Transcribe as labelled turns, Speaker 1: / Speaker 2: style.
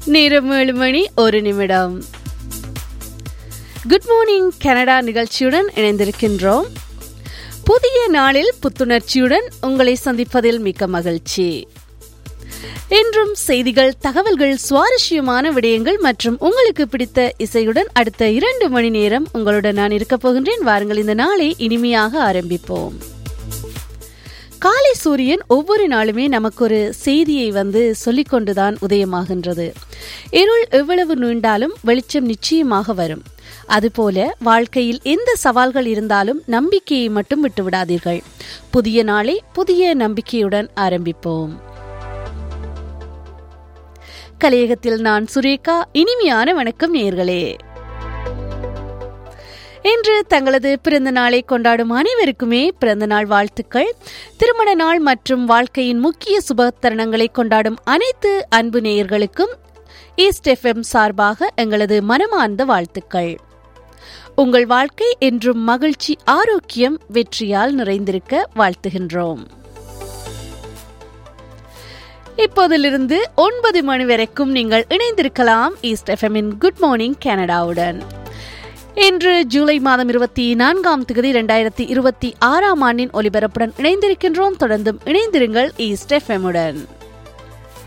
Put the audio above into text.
Speaker 1: நேரம் ஏழு மணி ஒரு நிமிடம் குட் மார்னிங் கனடா நிகழ்ச்சியுடன் இணைந்திருக்கின்றோம் புதிய நாளில் புத்துணர்ச்சியுடன் உங்களை சந்திப்பதில் மிக்க மகிழ்ச்சி இன்றும் செய்திகள் தகவல்கள் சுவாரஸ்யமான விடயங்கள் மற்றும் உங்களுக்கு பிடித்த இசையுடன் அடுத்த இரண்டு மணி நேரம் உங்களுடன் நான் இருக்கப் போகின்றேன் வாருங்கள் இந்த நாளை இனிமையாக ஆரம்பிப்போம் காலை சூரியன் ஒவ்வொரு நாளுமே நமக்கு ஒரு செய்தியை வந்து சொல்லிக்கொண்டுதான் உதயமாகின்றது இருள் எவ்வளவு நீண்டாலும் வெளிச்சம் நிச்சயமாக வரும் அதுபோல வாழ்க்கையில் எந்த சவால்கள் இருந்தாலும் நம்பிக்கையை மட்டும் விட்டுவிடாதீர்கள் புதிய நாளை புதிய நம்பிக்கையுடன் ஆரம்பிப்போம் கலையகத்தில் நான் சுரேகா இனிமையான வணக்கம் நேர்களே இன்று தங்களது பிறந்த நாளை கொண்டாடும் அனைவருக்குமே பிறந்த நாள் வாழ்த்துக்கள் திருமண நாள் மற்றும் வாழ்க்கையின் முக்கிய சுப தருணங்களை கொண்டாடும் அனைத்து அன்பு நேயர்களுக்கும் ஈஸ்ட் எஃப்எம் சார்பாக எங்களது மனமார்ந்த வாழ்த்துக்கள் உங்கள் வாழ்க்கை என்றும் மகிழ்ச்சி ஆரோக்கியம் வெற்றியால் நிறைந்திருக்க வாழ்த்துகின்றோம் இப்போதிலிருந்து ஒன்பது மணி வரைக்கும் நீங்கள் இணைந்திருக்கலாம் ஈஸ்ட் எஃப்எம்மின் குட் மார்னிங் கனடாவுடன் இன்று ஜூலை மாதம் இருபத்தி நான்காம் தேதி இரண்டாயிரத்தி இருபத்தி ஆறாம் ஆண்டின் ஒலிபரப்புடன் இணைந்திருக்கின்றோம் தொடர்ந்தும் இணைந்திருங்கள் ஈஸ்ட் எஃப்எம்முடன்